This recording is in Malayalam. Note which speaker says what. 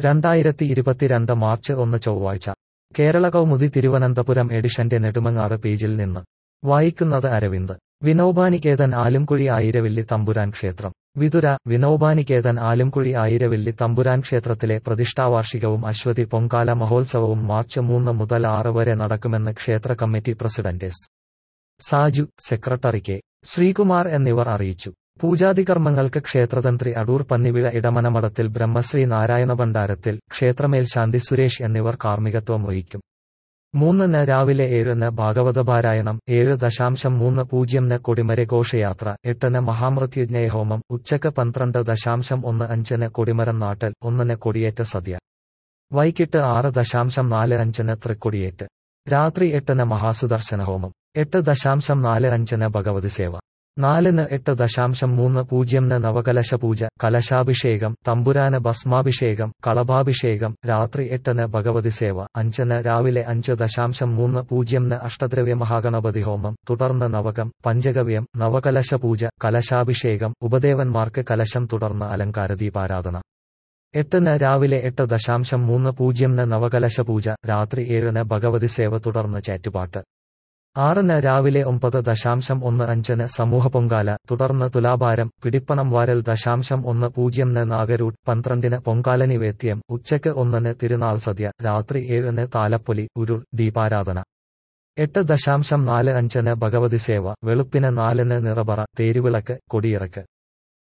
Speaker 1: രണ്ടായിരത്തി ഇരുപത്തിരണ്ട് മാർച്ച് ഒന്ന് ചൊവ്വാഴ്ച കേരള കൗമുദി തിരുവനന്തപുരം എഡിഷന്റെ നെടുമങ്ങാട് പേജിൽ നിന്ന് വായിക്കുന്നത് അരവിന്ദ് വിനോബാനികേതൻ ആലുംകുഴി ആയിരവില്ലി തമ്പുരാൻ ക്ഷേത്രം വിതുര വിനോബാനികേതൻ ആലുംകുഴി ആയിരവില്ലി തമ്പുരാൻ ക്ഷേത്രത്തിലെ പ്രതിഷ്ഠാവാർഷികവും അശ്വതി പൊങ്കാല മഹോത്സവവും മാർച്ച് മൂന്ന് മുതൽ ആറ് വരെ നടക്കുമെന്ന് ക്ഷേത്ര committee president S Saju secretary K Sreekumar എന്നിവർ അറിയിച്ചു പൂജാതികർമ്മങ്ങൾക്ക് ക്ഷേത്രതന്ത്രി അടൂർ പന്നിവിഴ ഇടമനമഠത്തിൽ ബ്രഹ്മശ്രീ നാരായണ ഭണ്ഡാരത്തിൽ ക്ഷേത്രമേൽശാന്തി സുരേഷ് എന്നിവർ കാർമ്മികത്വം വഹിക്കും മൂന്നിന് രാവിലെ ഏഴിന് ഭാഗവതപാരായണം ഏഴ് ദശാംശം മൂന്ന് പൂജ്യംന് കൊടിമര ഘോഷയാത്ര എട്ടിന് മഹാമൃത്യുജ്ഞയഹോമം ഉച്ചക്ക് പന്ത്രണ്ട് ദശാംശം ഒന്ന് അഞ്ചിന് കൊടിമരം നാട്ടൽ ഒന്നിന് കൊടിയേറ്റ് സദ്യ വൈകിട്ട് ആറ് ദശാംശം നാല് അഞ്ചിന് തൃക്കൊടിയേറ്റ് രാത്രി എട്ടിന് മഹാസുദർശന ഹോമം എട്ട് ദശാംശം നാല് അഞ്ചിന് ഭഗവതി സേവ നാലിന് എട്ട് ദശാംശം മൂന്ന് പൂജ്യംന് നവകലശ പൂജ കലശാഭിഷേകം തമ്പുരാന് ഭസ്മാഭിഷേകം കളഭാഭിഷേകം രാത്രി എട്ടിന് ഭഗവതി സേവ അഞ്ചിന് രാവിലെ അഞ്ച് ദശാംശം മൂന്ന് പൂജ്യംന് അഷ്ടദ്രവ്യ മഹാഗണപതി ഹോമം തുടർന്ന് നവകം പഞ്ചഗവ്യം നവകലശ പൂജ കലശാഭിഷേകം ഉപദേവന്മാർക്ക് കലശം തുടർന്ന് അലങ്കാര ദീപാരാധന എട്ടിന് രാവിലെ എട്ട് ദശാംശം മൂന്ന് പൂജ്യംന് നവകലശ പൂജ രാത്രി ഏഴിന് ഭഗവതി സേവ തുടർന്ന് ചേറ്റുപാട്ട് ആറിന് രാവിലെ ഒമ്പത് ദശാംശം ഒന്ന് അഞ്ചിന് സമൂഹ പൊങ്കാല തുടർന്ന് തുലാഭാരം പിടിപ്പണം വാരൽ ദശാംശം ഒന്ന് പൂജ്യംന് നാഗരൂട്ട് പന്ത്രണ്ടിന് പൊങ്കാല നിവേദ്യം ഉച്ചയ്ക്ക് ഒന്നിന് തിരുനാൾ സദ്യ രാത്രി ഏഴിന് താലപ്പൊലി ഉരുൾ ദീപാരാധന എട്ട് ദശാംശം നാല് അഞ്ചിന് ഭഗവതി സേവ വെളുപ്പിന് നാലിന് നിറബറ തേരുവിളക്ക് കൊടിയിറക്ക്